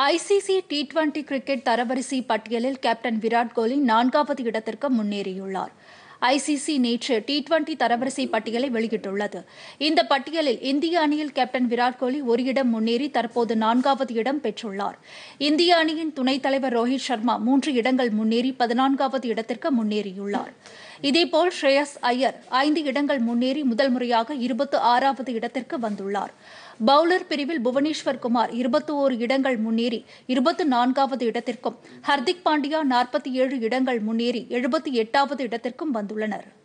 ICC T twenty cricket தரவரிசை பட்டியலில் captain Virat கோலி நான்காவது இடத்திற்கு முன்னேறியுள்ளார் ஐசிசி நேற்று டி டுவெண்டி தரவரிசை பட்டியலை வெளியிட்டுள்ளது இந்த பட்டியலில் இந்திய அணியில் கேப்டன் விராட் கோலி ஒரு இடம் முன்னேறி தற்போது நான்காவது இடம் பெற்றுள்ளார் இந்திய அணியின் துணைத் தலைவர் ரோஹித் சர்மா மூன்று இடங்கள் முன்னேறி பதினான்காவது இடத்திற்கு முன்னேறியுள்ளார் இதேபோல் ஸ்ரேயஸ் ஐயர் ஐந்து இடங்கள் முன்னேறி முதல் முறையாக இருபத்து ஆறாவது இடத்திற்கு வந்துள்ளார் பவுலர் பிரிவில் புவனேஸ்வர் குமார் இருபத்தி ஓரு இடங்கள் முன்னேறி இருபத்து நான்காவது இடத்திற்கும் ஹர்திக் பாண்டியா நாற்பத்தி ஏழு இடங்கள் முன்னேறி எழுபத்தி எட்டாவது இடத்திற்கும் வந்துள்ளனர்